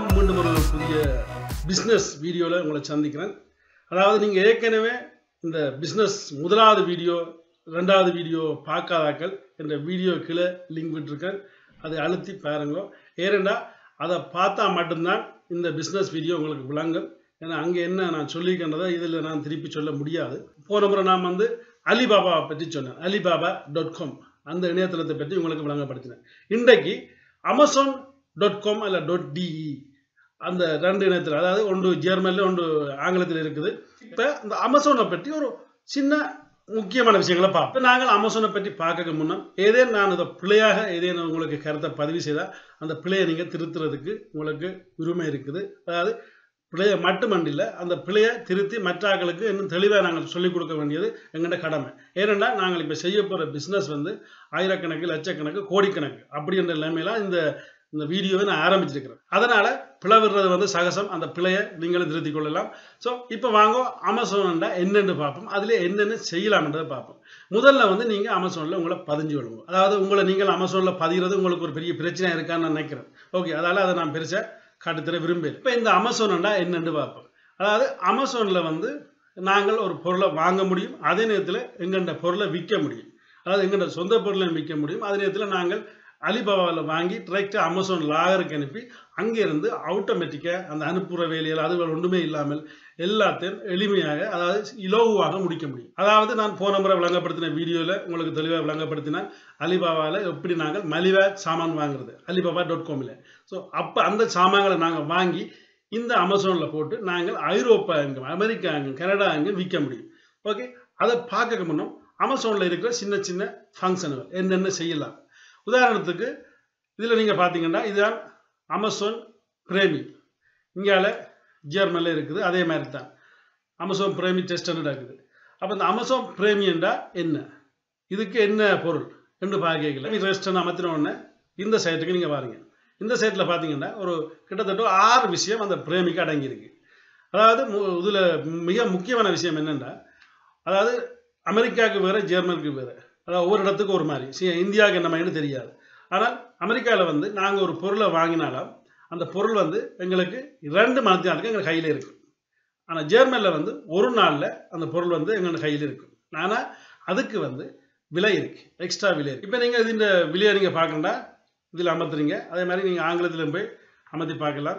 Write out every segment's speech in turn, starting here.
வணக்கம் மீண்டும் ஒரு புதிய பிஸ்னஸ் வீடியோவில் உங்களை சந்திக்கிறேன் அதாவது நீங்கள் ஏற்கனவே இந்த பிஸ்னஸ் முதலாவது வீடியோ ரெண்டாவது வீடியோ பார்க்காதாக்கள் என்ற வீடியோ கீழே லிங்க் விட்டுருக்கேன் அதை அழுத்தி பாருங்க ஏனெண்டா அதை பார்த்தா மட்டும்தான் இந்த பிஸ்னஸ் வீடியோ உங்களுக்கு விளங்கும் ஏன்னா அங்கே என்ன நான் சொல்லியிருக்கின்றதை இதில் நான் திருப்பி சொல்ல முடியாது போன முறை நான் வந்து அலிபாபாவை பற்றி சொன்னேன் அலிபாபா டாட் காம் அந்த இணையதளத்தை பற்றி உங்களுக்கு விளங்கப்படுத்தினேன் இன்றைக்கு அமேசான் டாட் காம் அல்ல டாட் டிஇ அந்த ரெண்டு இணையத்தில் அதாவது ஒன்று ஜெர்மனில் ஒன்று ஆங்கிலத்தில் இருக்குது இப்போ இந்த அமேசானை பற்றி ஒரு சின்ன முக்கியமான விஷயங்களை பார்ப்போம் நாங்கள் அமேசானை பற்றி பார்க்க முன்னம் ஏதேனும் நான் இதை பிழையாக ஏதேனும் உங்களுக்கு கருத்தை பதிவு செய்தால் அந்த பிழையை நீங்கள் திருத்துறதுக்கு உங்களுக்கு உரிமை இருக்குது அதாவது பிழையை மட்டுமண்டில்லை அந்த பிழையை திருத்தி மற்ற ஆட்களுக்கு இன்னும் தெளிவாக நாங்கள் சொல்லிக் கொடுக்க வேண்டியது எங்கள்ட கடமை ஏனென்றால் நாங்கள் இப்போ செய்ய போகிற பிஸ்னஸ் வந்து ஆயிரக்கணக்கு லட்சக்கணக்கு கோடிக்கணக்கு அப்படின்ற நிலைமையில இந்த இந்த வீடியோவை நான் ஆரம்பிச்சிருக்கிறேன் அதனால பிளவுறது வந்து சகசம் அந்த பிழையை நீங்களும் திருத்திக் கொள்ளலாம் ஸோ இப்போ வாங்க அமேசான்டா என்னென்னு பார்ப்போம் அதில் என்னென்ன செய்யலாம்ன்றதை பார்ப்போம் முதல்ல வந்து நீங்கள் அமேசானில் உங்களை பதிஞ்சு விடுங்க அதாவது உங்களை நீங்கள் அமேசானில் பதிகிறது உங்களுக்கு ஒரு பெரிய பிரச்சனை இருக்கான்னு நான் நினைக்கிறேன் ஓகே அதால் அதை நான் பெருசாக காட்டுத்தர விரும்பல இப்போ இந்த அமேசான்டா என்னென்னு பார்ப்போம் அதாவது அமேசானில் வந்து நாங்கள் ஒரு பொருளை வாங்க முடியும் அதே நேரத்தில் எங்கள்கிட்ட பொருளை விற்க முடியும் அதாவது எங்கள்கிட்ட சொந்த பொருளை விற்க முடியும் அதே நேரத்தில் நாங்கள் அலிபாபாவில் வாங்கி டிரெக்டாக அமேசான் லாகருக்கு அனுப்பி அங்கேருந்து ஆட்டோமேட்டிக்காக அந்த அனுப்புகிற வேலையில் அதுகள் ஒன்றுமே இல்லாமல் எல்லாத்தையும் எளிமையாக அதாவது இலகுவாக முடிக்க முடியும் அதாவது நான் போன முறை விளங்கப்படுத்தின வீடியோவில் உங்களுக்கு தெளிவாக விளங்கப்படுத்தினேன் அலிபாபாவில் எப்படி நாங்கள் மலிவா சாமான் வாங்குறது அலிபாபா டாட் காமில் ஸோ அப்போ அந்த சாமான்களை நாங்கள் வாங்கி இந்த அமேசானில் போட்டு நாங்கள் ஐரோப்பா எங்கும் அமெரிக்கா எங்கும் கனடா எங்கும் விற்க முடியும் ஓகே அதை பார்க்க முன்னும் அமேசானில் இருக்கிற சின்ன சின்ன ஃபங்க்ஷனுகள் என்னென்ன செய்யலாம் உதாரணத்துக்கு இதில் நீங்கள் பார்த்தீங்கன்னா இதுதான் அமேசான் பிரேமி இங்கால ஜெர்மனில் இருக்குது அதே மாதிரி தான் அமேசான் பிரேமி டெஸ்ட் நடக்குது அப்போ இந்த அமேசான் பிரேமியண்டா என்ன இதுக்கு என்ன பொருள் என்று பார்க்கல ரெஸ்டன் அமர்த்தின உடனே இந்த சைட்டுக்கு நீங்கள் பாருங்க இந்த சைட்டில் பார்த்தீங்கன்னா ஒரு கிட்டத்தட்ட ஆறு விஷயம் அந்த பிரேமிக்கு அடங்கியிருக்கு அதாவது இதில் மிக முக்கியமான விஷயம் என்னென்னா அதாவது அமெரிக்காவுக்கு வேறு ஜெர்மனுக்கு வேறு அதாவது ஒவ்வொரு இடத்துக்கு ஒரு மாதிரி சரி இந்தியாவுக்கு என்ன மாதிரின்னு தெரியாது ஆனால் அமெரிக்காவில் வந்து நாங்கள் ஒரு பொருளை வாங்கினாலும் அந்த பொருள் வந்து எங்களுக்கு ரெண்டு மணத்தினாலுக்கு எங்கள் கையில் இருக்கும் ஆனால் ஜெர்மனில் வந்து ஒரு நாளில் அந்த பொருள் வந்து எங்கள் கையில் இருக்கும் ஆனால் அதுக்கு வந்து விலை இருக்குது எக்ஸ்ட்ரா விலை இருக்குது இப்போ நீங்கள் இந்த விலையை நீங்கள் பார்க்கண்டா இதில் அமர்த்துறீங்க அதே மாதிரி நீங்கள் ஆங்கிலத்திலும் போய் அமர்த்தி பார்க்கலாம்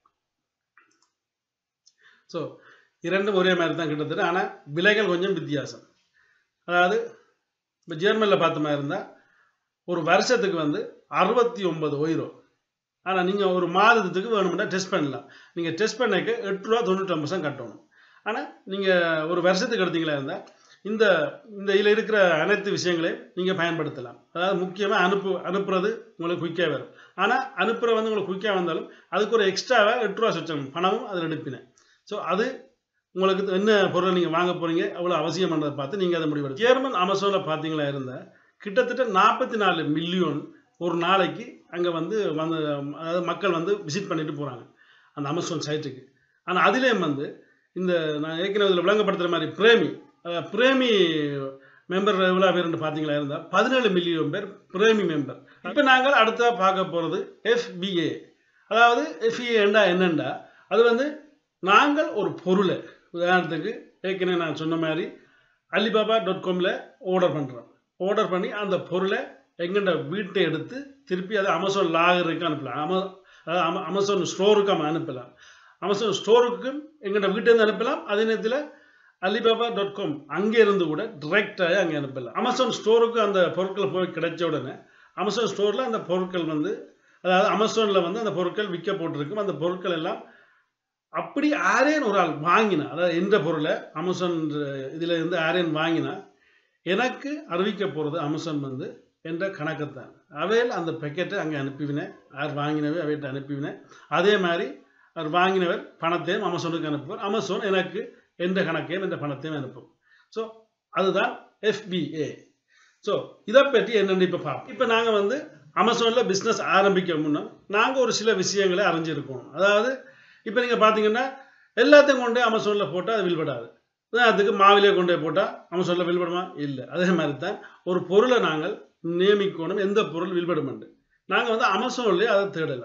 ஸோ இரண்டும் ஒரே மாதிரி தான் கிட்டத்தட்ட ஆனால் விலைகள் கொஞ்சம் வித்தியாசம் அதாவது இப்போ ஜெர்மனியில் பார்த்த மாதிரி இருந்தால் ஒரு வருஷத்துக்கு வந்து அறுபத்தி ஒன்பது ஒயிரோ ஆனால் நீங்கள் ஒரு மாதத்துக்கு வேணும்னா டெஸ்ட் பண்ணலாம் நீங்கள் டெஸ்ட் பண்ணக்கு எட்டு ரூபா தொண்ணூற்றொம்பது கட்டணும் ஆனால் நீங்கள் ஒரு வருஷத்துக்கு எடுத்தீங்களா இருந்தால் இந்த இந்த இதில் இருக்கிற அனைத்து விஷயங்களையும் நீங்கள் பயன்படுத்தலாம் அதாவது முக்கியமாக அனுப்பு அனுப்புறது உங்களுக்கு குயிக்காக வரும் ஆனால் அனுப்புகிற வந்து உங்களுக்கு குயிக்காக வந்தாலும் அதுக்கு ஒரு எக்ஸ்ட்ராவாக எட்டு ரூபா சுற்றம் பணமும் அதில் எடுப்பினேன் ஸோ அது உங்களுக்கு என்ன பொருளை நீங்கள் வாங்க போகிறீங்க அவ்வளோ அவசியமானதை பார்த்து நீங்கள் அதை முடிவெடுத்து ஜெர்மன் அமேசானில் பார்த்தீங்களா இருந்தால் கிட்டத்தட்ட நாற்பத்தி நாலு மில்லியன் ஒரு நாளைக்கு அங்கே வந்து வந்து அதாவது மக்கள் வந்து விசிட் பண்ணிட்டு போகிறாங்க அந்த அமேசான் சைட்டுக்கு ஆனால் அதுலேயும் வந்து இந்த நான் ஏற்கனவே இதில் விளங்கப்படுத்துகிற மாதிரி பிரேமி பிரேமி மெம்பர் எவ்வளோ பேர்னு பார்த்தீங்களா இருந்தால் பதினேழு மில்லியன் பேர் பிரேமி மெம்பர் இப்போ நாங்கள் அடுத்ததாக பார்க்க போகிறது எஃபிஏ அதாவது எஃப்இஏண்டா என்னண்டா அது வந்து நாங்கள் ஒரு பொருளை உதாரணத்துக்கு ஏற்கனவே நான் சொன்ன மாதிரி அலிபாபா டாட் காமில் ஆர்டர் பண்ணுறோம் ஆர்டர் பண்ணி அந்த பொருளை எங்கள்ட வீட்டை எடுத்து திருப்பி அதை அமேசான் லாகருக்கு அனுப்பலாம் அம அதாவது அமேசான் ஸ்டோருக்கு நம்ம அனுப்பலாம் அமேசான் ஸ்டோருக்கும் எங்கள்ட வீட்டிலேருந்து அனுப்பலாம் அதே நேரத்தில் அலிபாபா டாட் காம் அங்கேருந்து கூட டிரெக்டாக அங்கே அனுப்பலாம் அமேசான் ஸ்டோருக்கு அந்த பொருட்கள் போய் கிடைச்ச உடனே அமேசான் ஸ்டோரில் அந்த பொருட்கள் வந்து அதாவது அமேசானில் வந்து அந்த பொருட்கள் விற்க போட்டிருக்கும் அந்த பொருட்கள் எல்லாம் அப்படி ஆரேன் ஒரு ஆள் வாங்கினா அதாவது எந்த பொருளை அமேசான் இதில் இருந்து ஆரேன் வாங்கினா எனக்கு அறிவிக்க போகிறது அமேசான் வந்து என்ற கணக்குத்தான் அவையில் அந்த பெக்கெட்டை அங்கே அனுப்பிவினேன் யார் வாங்கினவே அவையிட்ட அனுப்பிவினேன் அதே மாதிரி அவர் வாங்கினவர் பணத்தையும் அமேசானுக்கு அனுப்புவார் அமேசான் எனக்கு எந்த கணக்கையும் எந்த பணத்தையும் அனுப்பும் ஸோ அதுதான் எஃபிஏ ஸோ இதை பற்றி என்னென்னு இப்போ பார்ப்போம் இப்போ நாங்கள் வந்து அமேசானில் பிஸ்னஸ் ஆரம்பிக்க முன்னே நாங்கள் ஒரு சில விஷயங்களை அறிஞ்சிருக்கோம் அதாவது இப்போ நீங்கள் பார்த்தீங்கன்னா எல்லாத்தையும் கொண்டு அமேசானில் போட்டால் அது வில்படாது உதாரணத்துக்கு மாவிலே கொண்டு போய் போட்டால் அமேசானில் வில்படுமா இல்லை அதே மாதிரி தான் ஒரு பொருளை நாங்கள் நியமிக்கணும் எந்த பொருள் வில்படுமெண்டு நாங்கள் வந்து அமேசான்லேயே அதை தேடலாம்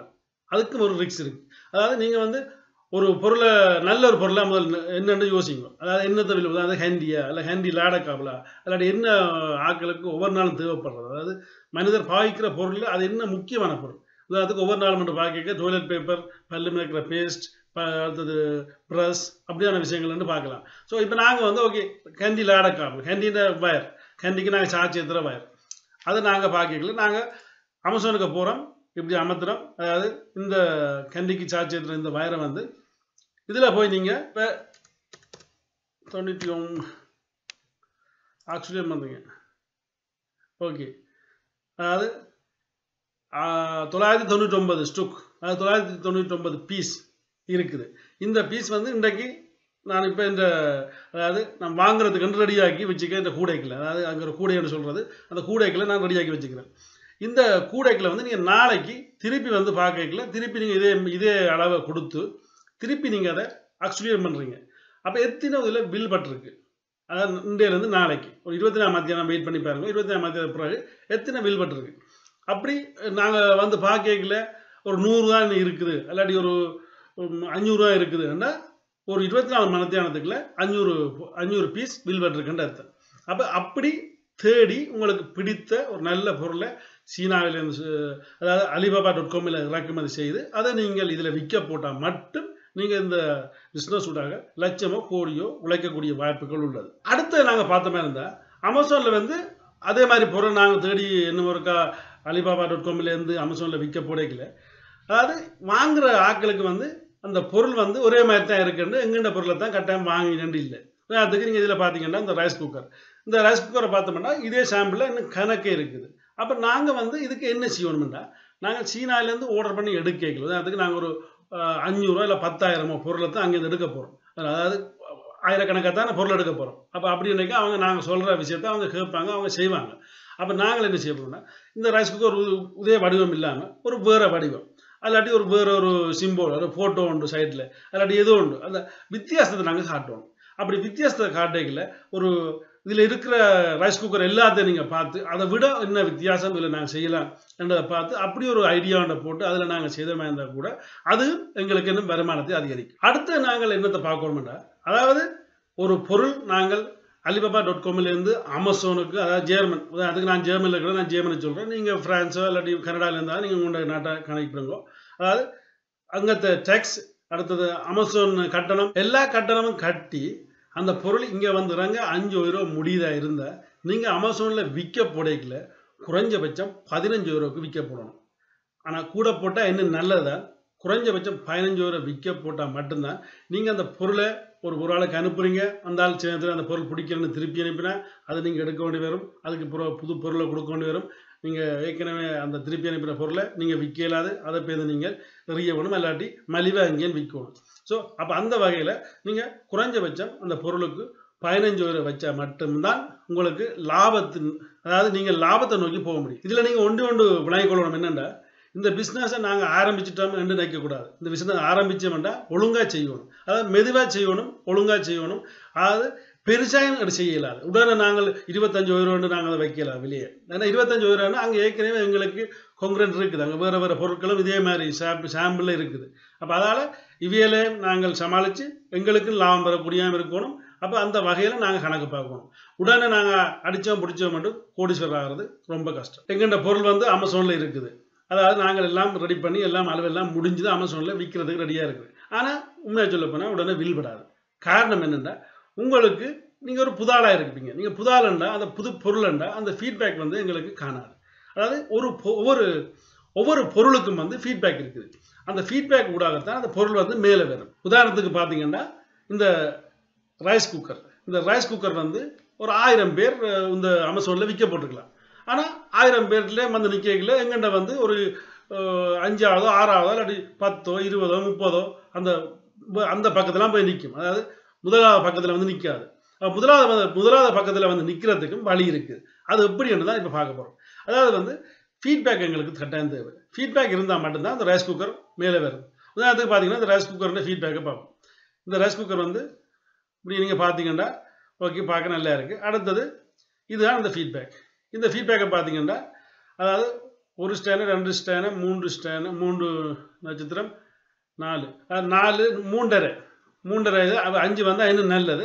அதுக்கும் ஒரு ரிக்ஸ் இருக்கு அதாவது நீங்கள் வந்து ஒரு பொருளை நல்ல ஒரு பொருளை முதல் என்னென்னு யோசிங்க அதாவது என்னத்தை விலை அதாவது ஹேண்டியா இல்லை ஹேண்டி லாடக்காபலா இல்லாட்டி என்ன ஆட்களுக்கு ஒவ்வொரு நாளும் தேவைப்படுறது அதாவது மனிதர் பாவிக்கிற பொருள் அது என்ன முக்கியமான பொருள் உதாரணத்துக்கு ஒவ்வொரு நாளும் மட்டும் பார்க்க டாய்லெட் பேப்பர் பல்லு மேய்க்கிற பேஸ்ட் அடுத்தது ப்ரஷ் அப்படியான விஷயங்கள் வந்து பார்க்கலாம் ஸோ இப்போ நாங்கள் வந்து ஓகே கேண்டி லாடக்காபல் கேண்டின வயர் கேண்டிக்கு நாங்கள் சார்ஜ் ஏற்றுற வயர் அதை நாங்கள் பார்க்கல நாங்கள் அமேசானுக்கு போகிறோம் இப்படி அமர்த்துறோம் அதாவது இந்த கேண்டிக்கு சார்ஜ் ஏற்றுற இந்த வயரை வந்து இதில் போய் நீங்கள் இப்போ தொண்ணூற்றி ஒன் ஆக்சுவலி வந்தீங்க ஓகே அதாவது தொள்ளாயிரத்தி தொண்ணூற்றி ஒன்பது ஸ்டுக் அதாவது தொள்ளாயிரத்தி தொண்ணூற்றி ஒன்பது பீஸ் இருக்குது இந்த பீஸ் வந்து இன்றைக்கு நான் இப்போ இந்த அதாவது நான் வாங்குறதுக்கு ரெடியாக்கி வச்சுக்க இந்த கூடைக்கில் அதாவது அங்கே ஒரு கூடைன்னு சொல்கிறது அந்த கூடைக்கில் நான் ரெடியாக்கி வச்சுக்கிறேன் இந்த கூடைக்கில் வந்து நீங்கள் நாளைக்கு திருப்பி வந்து பார்க்கல திருப்பி நீங்கள் இதே இதே அளவை கொடுத்து திருப்பி நீங்கள் அதை அக்சுலியர் பண்ணுறீங்க அப்போ எத்தனை இதில் பில் பட்டிருக்கு அதாவது இந்தியிலேருந்து நாளைக்கு ஒரு இருபத்தி நாலு மத்தியானம் வெயிட் பண்ணி பாருங்க இருபத்தி நாலு மத்தியான பிறகு எத்தனை பில் பட்டிருக்கு அப்படி நாங்கள் வந்து பார்க்கல ஒரு நூறுரூவா இருக்குது இல்லாட்டி ஒரு அஞ்சூறுரூவா இருக்குதுன்னா ஒரு இருபத்தி நாலு மணத்தியானத்துக்குள்ள அஞ்சூறு அஞ்சூறு பீஸ் பில் பட்டிருக்குன்ற அர்த்தம் அப்போ அப்படி தேடி உங்களுக்கு பிடித்த ஒரு நல்ல பொருளை சீனாவிலேருந்து அதாவது அலிபாபா டாட் காமில் இறக்குமதி செய்து அதை நீங்கள் இதில் விற்க போட்டால் மட்டும் நீங்கள் இந்த பிஸ்னஸ் ஊடாக லட்சமோ கோடியோ உழைக்கக்கூடிய வாய்ப்புகள் உள்ளது அடுத்து நாங்கள் பார்த்தோமே இருந்தால் அமேசானில் வந்து அதே மாதிரி பொருள் நாங்கள் தேடி இன்னும் ஒருக்கா அலிபாபா டாட் காம்லேருந்து அமேசானில் விற்க போடைக்கல அதாவது வாங்குற ஆட்களுக்கு வந்து அந்த பொருள் வந்து ஒரே மாதிரி தான் இருக்குன்னு எங்கெண்ட பொருளை தான் கட்டாயம் வாங்கினு இல்லை அதுக்கு நீங்கள் இதில் பார்த்தீங்கன்னா இந்த ரைஸ் குக்கர் இந்த ரைஸ் குக்கரை பார்த்தோம்னா இதே சாம்பிளில் இன்னும் கணக்கே இருக்குது அப்போ நாங்கள் வந்து இதுக்கு என்ன செய்யணும்னா நாங்கள் சீனாலேருந்து ஆர்டர் பண்ணி எடுக்கல அதுக்கு நாங்கள் ஒரு அஞ்சூறுரூவா இல்லை பத்தாயிரமோ பொருளை தான் அங்கேருந்து எடுக்க போகிறோம் அதாவது ஆயிரக்கணக்காக தான் பொருள் எடுக்க போகிறோம் அப்போ அப்படின்னாக்கா அவங்க நாங்கள் சொல்கிற விஷயத்த அவங்க கேட்பாங்க அவங்க செய்வாங்க அப்போ நாங்கள் என்ன செய்ய போகிறோம்னா இந்த ரைஸ் குக்கர் இதே வடிவம் இல்லாமல் ஒரு வேறு வடிவம் அல்லாட்டி ஒரு வேற ஒரு சிம்போல் ஒரு ஃபோட்டோ உண்டு சைட்டில் அல்லாட்டி ஏதோ உண்டு அந்த வித்தியாசத்தை நாங்கள் காட்டுவோம் அப்படி வித்தியாசத்தை காட்டையில் ஒரு இதில் இருக்கிற ரைஸ் குக்கர் எல்லாத்தையும் நீங்கள் பார்த்து அதை விட என்ன வித்தியாசம் இதில் நாங்கள் செய்யலாம் என்றதை பார்த்து அப்படி ஒரு ஐடியாவை போட்டு அதில் நாங்கள் செய்தோமே இருந்தால் கூட அது எங்களுக்கு இன்னும் வருமானத்தை அதிகரிக்கும் அடுத்து நாங்கள் என்னத்தை பார்க்கணும்னா அதாவது ஒரு பொருள் நாங்கள் அலிபாபா டாட் காம்லேருந்து அமேசானுக்கு அதாவது ஜெர்மன் அதுக்கு நான் ஜெர்மனில் இருக்கிற நான் ஜெர்மனி சொல்கிறேன் நீங்கள் ஃப்ரான்ஸோ இல்லாட்டி கனடாவில் இருந்தால் நீங்கள் உங்களோட நாட்டை கனெக்ட் பண்ணுங்க அதாவது அங்கத்த டேக்ஸ் அடுத்தது அமேசான் கட்டணம் எல்லா கட்டணமும் கட்டி அந்த பொருள் இங்கே வந்துடுறாங்க அஞ்சு ரூபா முடியுதா இருந்தால் நீங்கள் அமேசானில் விற்க போடைக்கல குறைஞ்சபட்சம் பதினஞ்சு யூரோக்கு விற்க போடணும் ஆனால் கூட போட்டால் இன்னும் நல்லதா குறைஞ்சபட்சம் பதினஞ்சு ரூபா விற்க போட்டால் மட்டும்தான் நீங்கள் அந்த பொருளை ஒரு ஒரு ஆளுக்கு அனுப்புறீங்க அந்த ஆள் சேர்ந்து அந்த பொருள் பிடிக்கணும்னு திருப்பி அனுப்பினா அதை நீங்கள் எடுக்க வேண்டி வரும் அதுக்கு பிற புது பொருளை கொடுக்க வேண்டி வரும் நீங்கள் ஏற்கனவே அந்த திருப்பி அனுப்பின பொருளை நீங்கள் விற்க இயலாது அதை பேர் நீங்கள் எறிய வேணும் இல்லாட்டி மலிவாக அங்கேயும் விற்கணும் ஸோ அப்போ அந்த வகையில் நீங்கள் குறைஞ்சபட்சம் அந்த பொருளுக்கு பதினஞ்சு ரூபா வச்சா மட்டும்தான் உங்களுக்கு லாபத்தின் அதாவது நீங்கள் லாபத்தை நோக்கி போக முடியும் இதில் நீங்கள் ஒன்று ஒன்று விளங்கிக் கொள்ளணும் என்னென்னா இந்த பிஸ்னஸை நாங்கள் ஆரம்பிச்சிட்டோம் என்று நினைக்கக்கூடாது இந்த பிஸ்னஸ் ஆரம்பித்தோம்னா ஒழுங்காக செய்யணும் அதாவது மெதுவாக செய்யணும் ஒழுங்காக செய்யணும் அதாவது பெருசாயும் அது செய்ய இயலாது உடனே நாங்கள் இருபத்தஞ்சு உயிரோண்டு நாங்கள் அதை வைக்கலாம் வெளியே ஏன்னா இருபத்தஞ்சு உயிரோண்டு அங்கே ஏற்கனவே எங்களுக்கு கொங்கிரண்ட் இருக்குது அங்கே வேறு வேறு பொருட்களும் இதே மாதிரி சாம்பிள் சாம்பிளில் இருக்குது அப்போ அதால் இவையிலே நாங்கள் சமாளித்து எங்களுக்கும் லாபம் பெறக்கூடியாமல் இருக்கணும் அப்போ அந்த வகையில் நாங்கள் கணக்கு பார்க்கணும் உடனே நாங்கள் அடித்தோம் பிடிச்சோம் மட்டும் கோடீஸ்வரர் ஆகிறது ரொம்ப கஷ்டம் எங்கள்கிட்ட பொருள் வந்து அமேசானில் இருக்குது அதாவது நாங்கள் எல்லாம் ரெடி பண்ணி எல்லாம் அளவெல்லாம் முடிஞ்சு தான் அமேசானில் விற்கிறதுக்கு ரெடியாக இருக்குது ஆனால் உண்மையாக சொல்ல போனால் உடனே வில்படாது காரணம் என்னென்னா உங்களுக்கு நீங்கள் ஒரு புதாளாக இருப்பீங்க நீங்கள் புதாளண்டா அந்த புது பொருளண்டா அந்த ஃபீட்பேக் வந்து எங்களுக்கு காணாது அதாவது ஒரு ஒவ்வொரு ஒவ்வொரு பொருளுக்கும் வந்து ஃபீட்பேக் இருக்குது அந்த ஃபீட்பேக் ஊடாகத்தான் அந்த பொருள் வந்து மேலே வரும் உதாரணத்துக்கு பார்த்தீங்கன்னா இந்த ரைஸ் குக்கர் இந்த ரைஸ் குக்கர் வந்து ஒரு ஆயிரம் பேர் இந்த அமேசானில் விற்கப்பட்டுருக்கலாம் ஆனால் ஆயிரம் பேர்ல வந்து நிற்கல எங்கண்ட வந்து ஒரு அஞ்சாவதோ ஆறாவதோ இல்லாட்டி பத்தோ இருபதோ முப்பதோ அந்த அந்த பக்கத்துலாம் போய் நிற்கும் அதாவது முதலாவது பக்கத்தில் வந்து நிற்காது முதலாவது முதலாவது பக்கத்தில் வந்து நிற்கிறதுக்கும் வழி இருக்குது அது எப்படின்னு தான் இப்போ பார்க்க போகிறோம் அதாவது வந்து ஃபீட்பேக் எங்களுக்கு கட்டாயம் தேவை ஃபீட்பேக் இருந்தால் மட்டும்தான் அந்த ரைஸ் குக்கர் மேலே வரும் உதாரணத்துக்கு பார்த்தீங்கன்னா இந்த ரைஸ் குக்கர்னு ஃபீட்பேக்கை பார்ப்போம் இந்த ரைஸ் குக்கர் வந்து இப்படி நீங்கள் பார்த்தீங்கன்னா ஓகே பார்க்க நல்லா இருக்குது அடுத்தது இதுதான் இந்த ஃபீட்பேக் இந்த ஃபீட்பேக்கை பார்த்தீங்கன்னா அதாவது ஒரு ஸ்டேனு ரெண்டு ஸ்டேனு மூன்று ஸ்டேனு மூன்று நட்சத்திரம் நாலு அஹ் நாலு மூன்றரை மூன்றரை இது அப்ப அஞ்சு வந்தால் இன்னும் நல்லது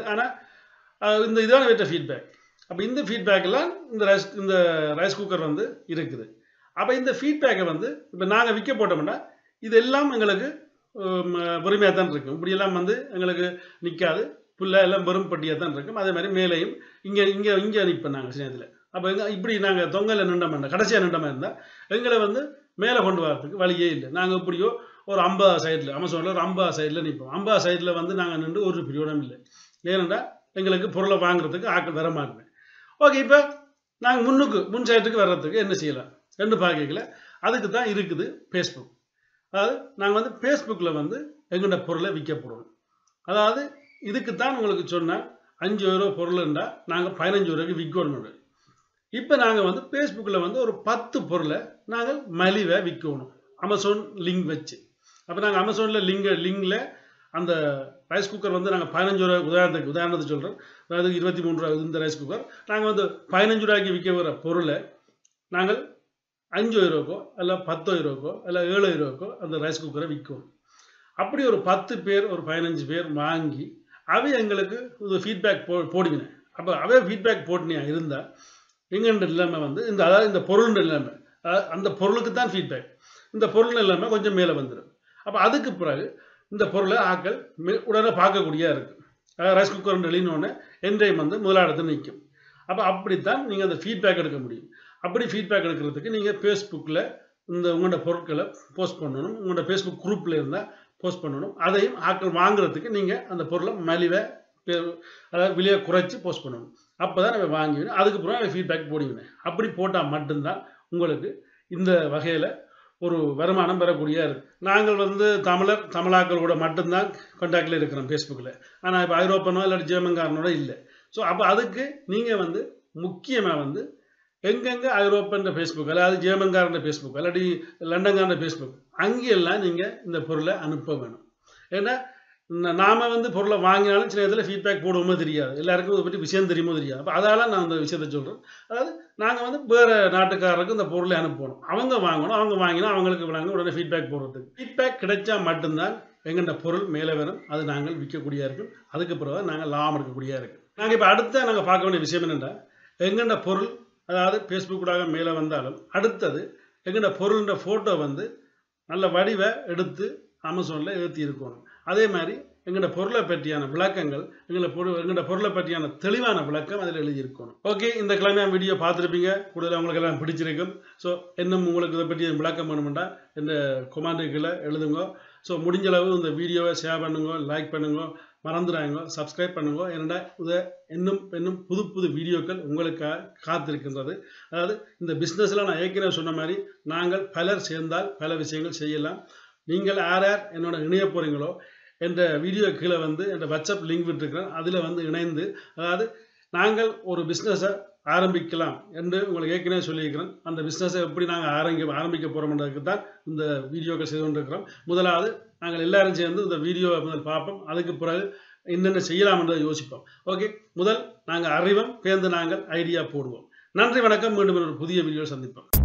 ஆனால் இந்த இதான வெட்ட ஃபீட்பேக் அப்போ இந்த ஃபீட்பேக்கெல்லாம் இந்த ரைஸ் இந்த ரைஸ் குக்கர் வந்து இருக்குது அப்போ இந்த ஃபீட்பேக்கை வந்து இப்போ நாங்கள் விற்க போட்டோம்னா இதெல்லாம் எங்களுக்கு பொறுமையாக தான் இருக்கும் இப்படியெல்லாம் வந்து எங்களுக்கு நிற்காது புல்லாக எல்லாம் வெறும் பட்டியாக தான் இருக்கும் அதே மாதிரி மேலேயும் இங்கே இங்கே இங்கே நிற்போம் நாங்கள் சின்னத்தில் அப்போ எங்க இப்படி நாங்கள் தொங்கலில் நின்றோம் கடைசியாக நின்றமா இருந்தால் எங்களை வந்து மேலே கொண்டு வரதுக்கு வழியே இல்லை நாங்கள் இப்படியோ ஒரு ஐம்பது சைடில் அமேசானில் ஒரு ஐம்பது சைடில் நிற்போம் ஐம்பது சைடில் வந்து நாங்கள் நின்று ஒரு பிரியோடம் இல்லை ஏனென்றா எங்களுக்கு பொருளை வாங்குறதுக்கு ஆக்கள் வர மாட்டேன் ஓகே இப்போ நாங்கள் முன்னுக்கு முன் சைட்டுக்கு வர்றதுக்கு என்ன செய்யலாம் ரெண்டு பார்க்கல அதுக்கு தான் இருக்குது ஃபேஸ்புக் அதாவது நாங்கள் வந்து ஃபேஸ்புக்கில் வந்து எங்கள்ட பொருளை விற்க போடுவோம் அதாவது இதுக்கு தான் உங்களுக்கு சொன்னேன் அஞ்சு ரூபா பொருள்ண்டா நாங்கள் பதினஞ்சு ரூபாய்க்கு விற்கணும் இப்போ நாங்கள் வந்து ஃபேஸ்புக்கில் வந்து ஒரு பத்து பொருளை நாங்கள் மலிவை விற்கணும் அமேசான் லிங்க் வச்சு அப்போ நாங்கள் அமேசானில் லிங்க் லிங்கில் அந்த ரைஸ் குக்கர் வந்து நாங்கள் பதினஞ்சு ரூபா உதாரணத்துக்கு உதாரணத்துக்கு சொல்கிறோம் அதாவது இருபத்தி மூணு ரூபா இந்த ரைஸ் குக்கர் நாங்கள் வந்து பதினஞ்சு ரூபாய்க்கு விற்க வர பொருளை நாங்கள் அஞ்சு ரூபாய்க்கோ இல்லை பத்து ரூபாய்க்கோ இல்லை ஏழு ரூபாய்க்கோ அந்த ரைஸ் குக்கரை விற்கும் அப்படி ஒரு பத்து பேர் ஒரு பதினஞ்சு பேர் வாங்கி அவை எங்களுக்கு இது ஃபீட்பேக் போ போடுவினேன் அப்போ அவே ஃபீட்பேக் போட்டினியா இருந்தால் எங்கன்ற நிலைமை வந்து இந்த அதாவது இந்த பொருள் நிலைமை அதாவது அந்த பொருளுக்கு தான் ஃபீட்பேக் இந்த பொருள் நிலைமை கொஞ்சம் மேலே வந்துடும் அப்போ அதுக்கு பிறகு இந்த பொருளை ஆக்கள் மே- உடனே பார்க்கக்கூடியா இருக்கு அதாவது ரைஸ் குக்கர் வெளியினோடனே என்டைம் வந்து முதலாடத்தில் நிற்கும் அப்போ அப்படித்தான் நீங்கள் அந்த ஃபீட்பேக் எடுக்க முடியும் அப்படி ஃபீட்பேக் எடுக்கிறதுக்கு நீங்கள் ஃபேஸ்புக்கில் இந்த உங்களோட பொருட்களை போஸ்ட் பண்ணணும் உங்களோட ஃபேஸ்புக் குரூப்பில் இருந்தால் போஸ்ட் பண்ணணும் அதையும் ஆட்கள் வாங்குறதுக்கு நீங்கள் அந்த பொருளை மலிவை பெ- அதாவது விலையை குறைச்சி போஸ்ட் பண்ணணும் அப்போ தான் நம்ம வாங்குவேன் அதுக்கப்புறம் அதை ஃபீட்பேக் போடுவேன் அப்படி போட்டால் மட்டும்தான் உங்களுக்கு இந்த வகையில் ஒரு வருமானம் பெறக்கூடிய இருக்கு நாங்கள் வந்து தமிழர் தமிழாக்கள் கூட மட்டும்தான் கான்டாக்டில் இருக்கிறோம் ஃபேஸ்புக்கில் ஆனால் இப்போ ஐரோப்பனோ இல்லாட்டி ஜெர்மன்காரனோட இல்லை ஸோ அப்போ அதுக்கு நீங்கள் வந்து முக்கியமாக வந்து எங்கெங்கே ஐரோப்பன்ற ஃபேஸ்புக் அதாவது ஜெர்மன்காரன் ஃபேஸ்புக் இல்லாட்டி லண்டன்காரன் ஃபேஸ்புக் அங்கெல்லாம் நீங்கள் இந்த பொருளை அனுப்ப வேணும் ஏன்னா ந- நாம வந்து பொருளை வாங்கினாலும் சில இதில் ஃபீட்பேக் போடுவோமோ தெரியாது எல்லாருக்கும் இதை பற்றி விஷயம் தெரியுமோ தெரியாது அப்போ அதால நான் அந்த விஷயத்த சொல்கிறேன் அதாவது நாங்கள் வந்து வேறு நாட்டுக்காரருக்கு இந்த பொருளை அனுப்பணும் அவங்க வாங்கணும் அவங்க வாங்கினா அவங்களுக்கு விடாங்க உடனே ஃபீட்பேக் போடுறதுக்கு ஃபீட்பேக் கிடைச்சா மட்டும்தான் எங்கள்கிட்ட பொருள் மேலே வரும் அது நாங்கள் விற்கக்கூடியா இருக்கும் அதுக்கு பிறகு நாங்கள் லாபம் எடுக்கக்கூடியா இருக்கு நாங்கள் இப்போ அடுத்த நாங்கள் பார்க்க வேண்டிய விஷயம் என்னென்னா எங்கள்கிட்ட பொருள் அதாவது ஃபேஸ்புக்கூடாக மேலே வந்தாலும் அடுத்தது எங்கள்கிட்ட பொருள்ன்ற ஃபோட்டோ வந்து நல்ல வடிவை எடுத்து அமேசானில் ஏற்றி இருக்கணும் அதே மாதிரி எங்களோட பொருளை பற்றியான விளக்கங்கள் எங்களை பொருள் எங்களோட பொருளை பற்றியான தெளிவான விளக்கம் அதில் எழுதியிருக்கணும் ஓகே இந்த கிழமையான வீடியோ பார்த்துருப்பீங்க கூடுதலாக உங்களுக்கு எல்லாம் பிடிச்சிருக்கும் ஸோ இன்னும் உங்களுக்கு இதை பற்றி விளக்கம் வேணுமெண்டா இந்த கொமாண்டுகளை எழுதுங்க ஸோ முடிஞ்ச அளவு இந்த வீடியோவை ஷேர் பண்ணுங்க லைக் பண்ணுங்க மறந்துடாங்க சப்ஸ்கிரைப் பண்ணுங்க என்னடா இதை இன்னும் இன்னும் புது புது வீடியோக்கள் உங்களுக்காக காத்திருக்கின்றது அதாவது இந்த பிஸ்னஸில் நான் ஏற்கனவே சொன்ன மாதிரி நாங்கள் பலர் சேர்ந்தால் பல விஷயங்கள் செய்யலாம் நீங்கள் யார் யார் என்னோட இணைய போகிறீங்களோ என்ற வீடியோ கீழே வந்து என்ற வாட்ஸ்அப் லிங்க் விட்டுருக்கிறேன் அதில் வந்து இணைந்து அதாவது நாங்கள் ஒரு பிஸ்னஸை ஆரம்பிக்கலாம் என்று உங்களுக்கு ஏற்கனவே சொல்லியிருக்கிறேன் அந்த பிஸ்னஸை எப்படி நாங்கள் ஆரம்பி ஆரம்பிக்க போகிறோம்ன்றதுக்கு தான் இந்த வீடியோக்கள் செய்து கொண்டிருக்கிறோம் முதலாவது நாங்கள் எல்லாரும் சேர்ந்து இந்த வீடியோவை முதல் பார்ப்போம் அதுக்கு பிறகு என்னென்ன செய்யலாம் என்றதை யோசிப்போம் ஓகே முதல் நாங்கள் அறிவோம் பேர்ந்து நாங்கள் ஐடியா போடுவோம் நன்றி வணக்கம் மீண்டும் ஒரு புதிய வீடியோ சந்திப்போம்